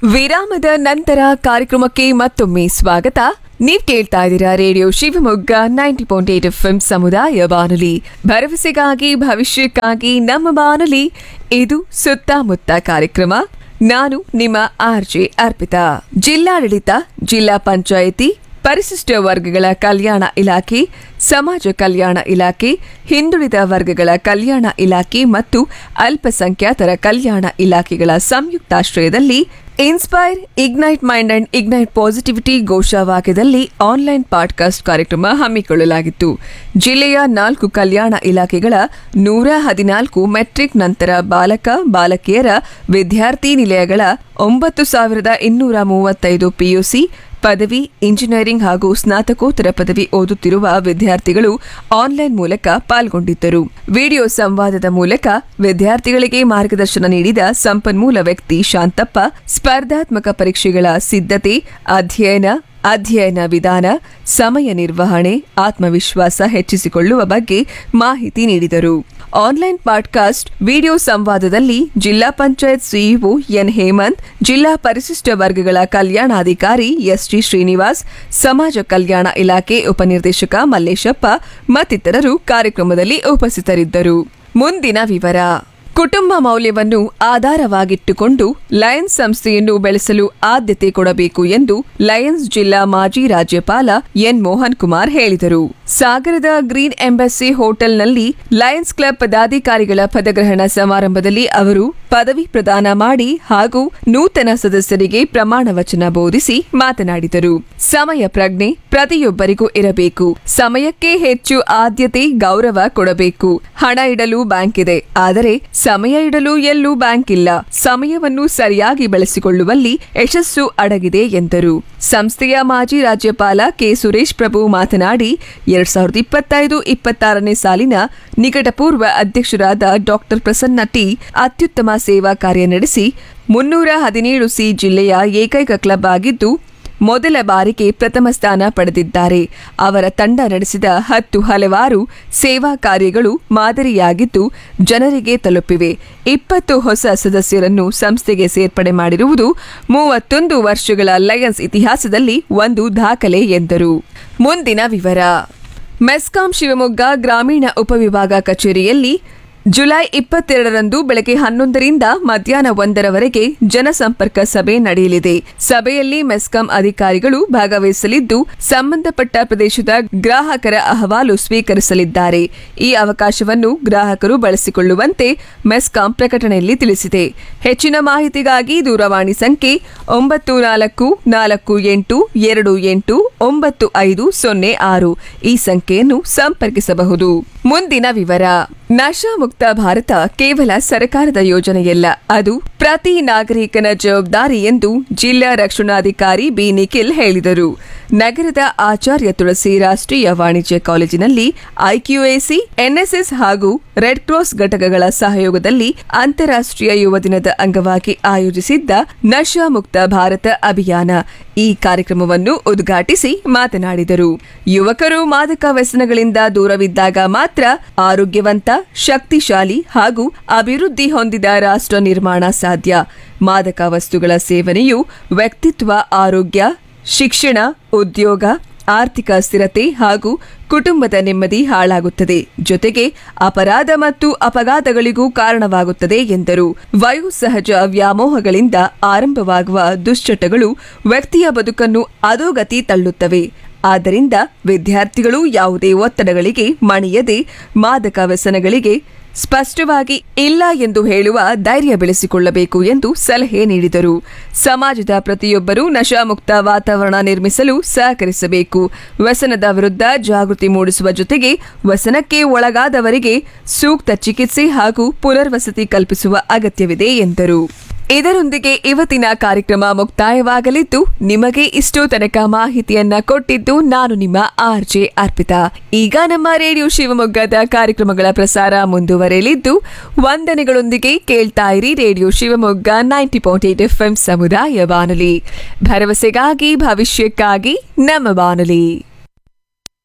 ವಿರಾಮದ ನಂತರ ಕಾರ್ಯಕ್ರಮಕ್ಕೆ ಮತ್ತೊಮ್ಮೆ ಸ್ವಾಗತ ನೀವ್ ಕೇಳ್ತಾ ಇದ್ದೀರಾ radio Shivamogga ninety point eight F ಸಮುದಾಯ ಬಾನುಲಿ ಭರವಸೆಗಾಗಿ ಭವಿಷ್ಯಕ್ಕಾಗಿ ನಮ್ಮ ಬಾನುಲಿ ಇದು ಸುತ್ತಮುತ್ತ ಕಾರ್ಯಕ್ರಮ ನಾನು ನಿಮ್ಮ ಆರ್ಜೆ ಅರ್ಪಿತಾ ಜಿಲ್ಲಾಡಳಿತ ಜಿಲ್ಲಾ ಪಂಚಾಯಿತಿ ಪರಿಶಿಷ್ಟ ವರ್ಗಗಳ ಕಲ್ಯಾಣ ಇಲಾಖೆ ಸಮಾಜ ಕಲ್ಯಾಣ ಇಲಾಖೆ ಹಿಂದುಳಿದ ವರ್ಗಗಳ ಕಲ್ಯಾಣ ಇಲಾಖೆ ಮತ್ತು ಅಲ್ಪಸಂಖ್ಯಾತರ ಕಲ್ಯಾಣ ಇಲಾಖೆಗಳ ಸಂಯುಕ್ತಾಶ್ರಯದಲ್ಲಿ inspire ignite mind and ignite positivity ಘೋಷವಾಕ್ಯದಲ್ಲಿ ಆನ್ಲೈನ್ ಪಾಡ್ಕಾಸ್ಟ್ ಕಾರ್ಯಕ್ರಮ ಹಮ್ಮಿಕೊಳ್ಳಲಾಗಿತ್ತು ಜಿಲ್ಲೆಯ ನಾಲ್ಕು ಕಲ್ಯಾಣ ಇಲಾಖೆಗಳ ನೂರ ಹದಿನಾಲ್ಕು ಮೆಟ್ರಿಕ್ ನಂತರ ಬಾಲಕ ಬಾಲಕಿಯರ ವಿದ್ಯಾರ್ಥಿ ನಿಲಯಗಳ ಒಂಬತ್ತು ಸಾವಿರದ ಇನ್ನೂರ ಮೂವತ್ತೈದು ಪಿಯುಸಿ ಪದವಿ ಇಂಜಿನಿಯರಿಂಗ್ ಹಾಗೂ ಸ್ನಾತಕೋತ್ತರ ಪದವಿ ಓದುತ್ತಿರುವ ವಿದ್ಯಾರ್ಥಿಗಳು ಆನ್ಲೈನ್ ಮೂಲಕ ಪಾಲ್ಗೊಂಡಿದ್ದರು ವಿಡಿಯೋ ಸಂವಾದದ ಮೂಲಕ ವಿದ್ಯಾರ್ಥಿಗಳಿಗೆ ಮಾರ್ಗದರ್ಶನ ನೀಡಿದ ಸಂಪನ್ಮೂಲ ವ್ಯಕ್ತಿ ಶಾಂತಪ್ಪ ಸ್ಪರ್ಧಾತ್ಮಕ ಪರೀಕ್ಷೆಗಳ ಸಿದ್ಧತೆ ಅಧ್ಯಯನ ಅಧ್ಯಯನ ವಿಧಾನ ಸಮಯ ನಿರ್ವಹಣೆ ಆತ್ಮವಿಶ್ವಾಸ ಹೆಚ್ಚಿಸಿಕೊಳ್ಳುವ ಬಗ್ಗೆ ಮಾಹಿತಿ ನೀಡಿದರು ಆನ್ಲೈನ್ ಪಾಡ್ಕಾಸ್ಟ್ ವಿಡಿಯೋ ಸಂವಾದದಲ್ಲಿ ಜಿಲ್ಲಾ ಪಂಚಾಯತ್ ಸಿಇಒ ಎನ್ ಹೇಮಂತ್ ಜಿಲ್ಲಾ ಪರಿಶಿಷ್ಟ ವರ್ಗಗಳ ಕಲ್ಯಾಣಾಧಿಕಾರಿ ಎಸ್ಜಿ ಶ್ರೀನಿವಾಸ್ ಸಮಾಜ ಕಲ್ಯಾಣ ಇಲಾಖೆ ಉಪನಿರ್ದೇಶಕ ಮಲ್ಲೇಶಪ್ಪ ಮತ್ತಿತರರು ಕಾರ್ಯಕ್ರಮದಲ್ಲಿ ಉಪಸ್ಥಿತರಿದ್ದರು ಮುಂದಿನ ವಿವರ ಕುಟುಂಬ ಮೌಲ್ಯವನ್ನು ಆಧಾರವಾಗಿಟ್ಟುಕೊಂಡು ಲಯನ್ಸ್ ಸಂಸ್ಥೆಯನ್ನು ಬೆಳೆಸಲು ಆದ್ಯತೆ ಕೊಡಬೇಕು ಎಂದು ಲಯನ್ಸ್ ಜಿಲ್ಲಾ ಮಾಜಿ ರಾಜ್ಯಪಾಲ ಎನ್ ಮೋಹನ್ ಕುಮಾರ್ ಹೇಳಿದರು ಸಾಗರದ ಗ್ರೀನ್ ಎಂಬಸಿ ಹೋಟೆಲ್ನಲ್ಲಿ ಲಯನ್ಸ್ ಕ್ಲಬ್ ಪದಾಧಿಕಾರಿಗಳ ಪದಗ್ರಹಣ ಸಮಾರಂಭದಲ್ಲಿ ಅವರು ಪದವಿ ಪ್ರದಾನ ಮಾಡಿ ಹಾಗೂ ನೂತನ ಸದಸ್ಯರಿಗೆ ಪ್ರಮಾಣ ವಚನ ಬೋಧಿಸಿ ಮಾತನಾಡಿದರು ಸಮಯ ಪ್ರಜ್ಞೆ ಪ್ರತಿಯೊಬ್ಬರಿಗೂ ಇರಬೇಕು ಸಮಯಕ್ಕೆ ಹೆಚ್ಚು ಆದ್ಯತೆ ಗೌರವ ಕೊಡಬೇಕು ಹಣ ಇಡಲು ಬ್ಯಾಂಕ್ ಇದೆ ಆದರೆ ಸಮಯ ಇಡಲು ಎಲ್ಲೂ ಬ್ಯಾಂಕ್ ಇಲ್ಲ ಸಮಯವನ್ನು ಸರಿಯಾಗಿ ಬಳಸಿಕೊಳ್ಳುವಲ್ಲಿ ಯಶಸ್ಸು ಅಡಗಿದೆ ಎಂದರು ಸಂಸ್ಥೆಯ ಮಾಜಿ ರಾಜ್ಯಪಾಲ ಕೆ ಸುರೇಶ್ ಪ್ರಭು ಮಾತನಾಡಿ ಎರಡ್ ಸಾವಿರದ ಇಪ್ಪತ್ತೈದು ಇಪ್ಪತ್ತಾರನೇ ಸಾಲಿನ ನಿಕಟಪೂರ್ವ ಅಧ್ಯಕ್ಷರಾದ ಡಾಕ್ಟರ್ ಪ್ರಸನ್ನ ಟಿ ಅತ್ಯುತ್ತಮ ಸೇವಾ ಕಾರ್ಯ ನಡೆಸಿ ಮುನ್ನೂರ ಹದಿನೇಳು ಸಿ ಜಿಲ್ಲೆಯ ಏಕೈಕ ಕ್ಲಬ್ ಆಗಿದ್ದು ಮೊದಲ ಬಾರಿಗೆ ಪ್ರಥಮ ಸ್ಥಾನ ಪಡೆದಿದ್ದಾರೆ ಅವರ ತಂಡ ನಡೆಸಿದ ಹತ್ತು ಹಲವಾರು ಸೇವಾ ಕಾರ್ಯಗಳು ಮಾದರಿಯಾಗಿದ್ದು ಜನರಿಗೆ ತಲುಪಿವೆ ಇಪ್ಪತ್ತು ಹೊಸ ಸದಸ್ಯರನ್ನು ಸಂಸ್ಥೆಗೆ ಸೇರ್ಪಡೆ ಮಾಡಿರುವುದು ಮೂವತ್ತೊಂದು ವರ್ಷಗಳ ಲಯನ್ಸ್ ಇತಿಹಾಸದಲ್ಲಿ ಒಂದು ದಾಖಲೆ ಎಂದರು ಮುಂದಿನ ವಿವರ ಮೆಸ್ಕಾಂ ಶಿವಮೊಗ್ಗ ಗ್ರಾಮೀಣ ಉಪವಿಭಾಗ ಕಚೇರಿಯಲ್ಲಿ ಜುಲೈ ಇಪ್ಪತ್ತೆರಡರಂದು ಬೆಳಗ್ಗೆ ಹನ್ನೊಂದರಿಂದ ಮಧ್ಯಾಹ್ನ ಒಂದರವರೆಗೆ ಜನಸಂಪರ್ಕ ಸಭೆ ನಡೆಯಲಿದೆ ಸಭೆಯಲ್ಲಿ ಮೆಸ್ಕಾಂ ಅಧಿಕಾರಿಗಳು ಭಾಗವಹಿಸಲಿದ್ದು ಸಂಬಂಧಪಟ್ಟ ಪ್ರದೇಶದ ಗ್ರಾಹಕರ ಅಹವಾಲು ಸ್ವೀಕರಿಸಲಿದ್ದಾರೆ ಈ ಅವಕಾಶವನ್ನು ಗ್ರಾಹಕರು ಬಳಸಿಕೊಳ್ಳುವಂತೆ ಮೆಸ್ಕಾಂ ಪ್ರಕಟಣೆಯಲ್ಲಿ ತಿಳಿಸಿದೆ ಹೆಚ್ಚಿನ ಮಾಹಿತಿಗಾಗಿ ದೂರವಾಣಿ ಸಂಖ್ಯೆ ಒಂಬತ್ತು ನಾಲ್ಕು ನಾಲ್ಕು ಎಂಟು ಎರಡು ಎಂಟು ಒಂಬತ್ತು ಐದು ಸೊನ್ನೆ ಆರು ಈ ಸಂಖ್ಯೆಯನ್ನು ಸಂಪರ್ಕಿಸಬಹುದು ಮುಂದಿನ ವಿವರ ನಶಾ ಮುಕ್ತ ಭಾರತ ಕೇವಲ ಸರ್ಕಾರದ ಯೋಜನೆಯಲ್ಲ ಅದು ಪ್ರತಿ ನಾಗರಿಕನ ಜವಾಬ್ದಾರಿ ಎಂದು ಜಿಲ್ಲಾ ರಕ್ಷಣಾಧಿಕಾರಿ ಬಿ ನಿಖಿಲ್ ಹೇಳಿದರು ನಗರದ ಆಚಾರ್ಯ ತುಳಸಿ ರಾಷ್ಟ್ರೀಯ ವಾಣಿಜ್ಯ ಕಾಲೇಜಿನಲ್ಲಿ ಐಕ್ಯೂಎಸಿ ಎನ್ಎಸ್ಎಸ್ ಹಾಗೂ ರೆಡ್ ಕ್ರಾಸ್ ಘಟಕಗಳ ಸಹಯೋಗದಲ್ಲಿ ಅಂತಾರಾಷ್ಟ್ರೀಯ ಯುವ ದಿನದ ಅಂಗವಾಗಿ ಆಯೋಜಿಸಿದ್ದ ನಶಾ ಮುಕ್ತ ಭಾರತ ಅಭಿಯಾನ ಈ ಕಾರ್ಯಕ್ರಮವನ್ನು ಉದ್ಘಾಟಿಸಿ ಮಾತನಾಡಿದರು ಯುವಕರು ಮಾದಕ ವ್ಯಸನಗಳಿಂದ ದೂರವಿದ್ದಾಗ ಮಾತ್ರ ಆರೋಗ್ಯವಂತ ಶಕ್ತಿಶಾಲಿ ಹಾಗೂ ಅಭಿವೃದ್ಧಿ ಹೊಂದಿದ ರಾಷ್ಟ್ರ ನಿರ್ಮಾಣ ಸಾಧ್ಯ ಮಾದಕ ವಸ್ತುಗಳ ಸೇವನೆಯು ವ್ಯಕ್ತಿತ್ವ ಆರೋಗ್ಯ ಶಿಕ್ಷಣ ಉದ್ಯೋಗ ಆರ್ಥಿಕ ಸ್ಥಿರತೆ ಹಾಗೂ ಕುಟುಂಬದ ನೆಮ್ಮದಿ ಹಾಳಾಗುತ್ತದೆ ಜೊತೆಗೆ ಅಪರಾಧ ಮತ್ತು ಅಪಘಾತಗಳಿಗೂ ಕಾರಣವಾಗುತ್ತದೆ ಎಂದರು ವಯೋಸಹಜ ವ್ಯಾಮೋಹಗಳಿಂದ ಆರಂಭವಾಗುವ ದುಶ್ಚಟಗಳು ವ್ಯಕ್ತಿಯ ಬದುಕನ್ನು ಅಧೋಗತಿ ತಳ್ಳುತ್ತವೆ ಆದ್ದರಿಂದ ವಿದ್ಯಾರ್ಥಿಗಳು ಯಾವುದೇ ಒತ್ತಡಗಳಿಗೆ ಮಣಿಯದೆ ಮಾದಕ ವ್ಯಸನಗಳಿಗೆ ಸ್ಪಷ್ಟವಾಗಿ ಇಲ್ಲ ಎಂದು ಹೇಳುವ ಧೈರ್ಯ ಬೆಳೆಸಿಕೊಳ್ಳಬೇಕು ಎಂದು ಸಲಹೆ ನೀಡಿದರು ಸಮಾಜದ ಪ್ರತಿಯೊಬ್ಬರೂ ನಶಾಮುಕ್ತ ವಾತಾವರಣ ನಿರ್ಮಿಸಲು ಸಹಕರಿಸಬೇಕು ವ್ಯಸನದ ವಿರುದ್ಧ ಜಾಗೃತಿ ಮೂಡಿಸುವ ಜೊತೆಗೆ ವ್ಯಸನಕ್ಕೆ ಒಳಗಾದವರಿಗೆ ಸೂಕ್ತ ಚಿಕಿತ್ಸೆ ಹಾಗೂ ಪುನರ್ವಸತಿ ಕಲ್ಪಿಸುವ ಅಗತ್ಯವಿದೆ ಎಂದರು ಇದರೊಂದಿಗೆ ಇವತ್ತಿನ ಕಾರ್ಯಕ್ರಮ ಮುಕ್ತಾಯವಾಗಲಿದ್ದು ನಿಮಗೆ ಇಷ್ಟೋ ತನಕ ಮಾಹಿತಿಯನ್ನ ಕೊಟ್ಟಿದ್ದು ನಾನು ನಿಮ್ಮ ಆರ್ಜೆ ಅರ್ಪಿತಾ ಈಗ ನಮ್ಮ ರೇಡಿಯೋ ಶಿವಮೊಗ್ಗದ ಕಾರ್ಯಕ್ರಮಗಳ ಪ್ರಸಾರ ಮುಂದುವರೆಯಲಿದ್ದು ವಂದನೆಗಳೊಂದಿಗೆ ಕೇಳ್ತಾ ಇರಿ radio Shivamogga ninety point eight F ಸಮುದಾಯ ಬಾನುಲಿ ಭರವಸೆಗಾಗಿ ಭವಿಷ್ಯಕ್ಕಾಗಿ ನಮ್ಮ ಬಾನುಲಿ